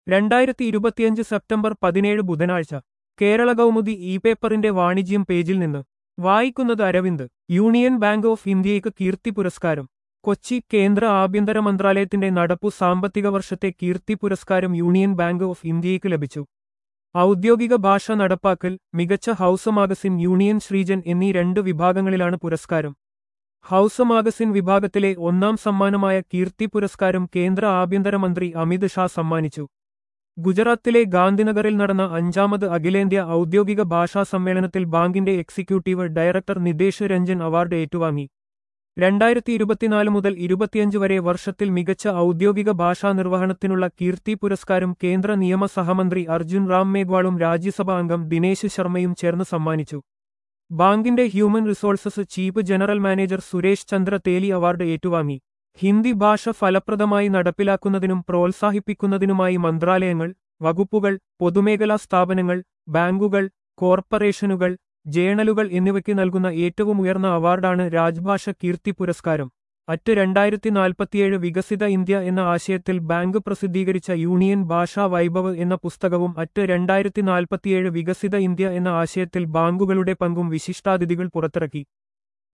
രണ്ടായിരത്തി ഇരുപത്തിയഞ്ച് സെപ്റ്റംബർ പതിനേഴ് ബുധനാഴ്ച കേരള കൗമുദി ഇ പേപ്പറിന്റെ വാണിജ്യം പേജിൽ നിന്ന് വായിക്കുന്നത് അരവിന്ദ് യൂണിയൻ ബാങ്ക് ഓഫ് ഇന്ത്യയ്ക്ക് കീർത്തി പുരസ്കാരം കൊച്ചി കേന്ദ്ര ആഭ്യന്തര മന്ത്രാലയത്തിന്റെ നടപ്പു സാമ്പത്തിക വർഷത്തെ കീർത്തി പുരസ്കാരം യൂണിയൻ ബാങ്ക് ഓഫ് ഇന്ത്യയ്ക്ക് ലഭിച്ചു ഔദ്യോഗിക ഭാഷ നടപ്പാക്കൽ മികച്ച ഹൗസ് മാഗസിൻ യൂണിയൻ ശ്രീജൻ എന്നീ രണ്ട് വിഭാഗങ്ങളിലാണ് പുരസ്കാരം ഹൗസ് മാഗസിൻ വിഭാഗത്തിലെ ഒന്നാം സമ്മാനമായ കീർത്തി പുരസ്കാരം കേന്ദ്ര ആഭ്യന്തരമന്ത്രി അമിത് ഷാ സമ്മാനിച്ചു ഗുജറാത്തിലെ ഗാന്ധിനഗറിൽ നടന്ന അഞ്ചാമത് അഖിലേന്ത്യാ ഔദ്യോഗിക ഭാഷാ സമ്മേളനത്തിൽ ബാങ്കിന്റെ executive director Nitesh Ranjan award ഏറ്റുവാങ്ങി രണ്ടായിരത്തി ഇരുപത്തിനാല് മുതൽ ഇരുപത്തിയഞ്ച് വരെ വർഷത്തിൽ മികച്ച ഔദ്യോഗിക ഭാഷാ നിർവഹണത്തിനുള്ള കീർത്തി പുരസ്കാരം കേന്ദ്ര നിയമ സഹമന്ത്രി അർജുൻ റാം മേഘ്വാളും രാജ്യസഭാ അംഗം ദിനേശ് ശർമ്മയും ചേർന്ന് സമ്മാനിച്ചു ബാങ്കിന്റെ human resources chief general manager Suresh Chandra Theli award ഏറ്റുവാങ്ങി ഹിന്ദി ഭാഷ ഫലപ്രദമായി നടപ്പിലാക്കുന്നതിനും പ്രോത്സാഹിപ്പിക്കുന്നതിനുമായി മന്ത്രാലയങ്ങൾ വകുപ്പുകൾ പൊതുമേഖലാ സ്ഥാപനങ്ങൾ ബാങ്കുകൾ കോർപ്പറേഷനുകൾ ജേണലുകൾ എന്നിവയ്ക്ക് നൽകുന്ന ഏറ്റവും ഉയർന്ന അവാർഡാണ് രാജ്ഭാഷ കീർത്തി പുരസ്കാരം അറ്റ് രണ്ടായിരത്തി നാൽപ്പത്തിയേഴ് വികസിത ഇന്ത്യ എന്ന ആശയത്തിൽ ബാങ്ക് പ്രസിദ്ധീകരിച്ച യൂണിയൻ ഭാഷാ വൈഭവ് എന്ന പുസ്തകവും അറ്റ് രണ്ടായിരത്തി നാൽപ്പത്തിയേഴ് വികസിത ഇന്ത്യ എന്ന ആശയത്തിൽ ബാങ്കുകളുടെ പങ്കും വിശിഷ്ടാതിഥികൾ പുറത്തിറക്കി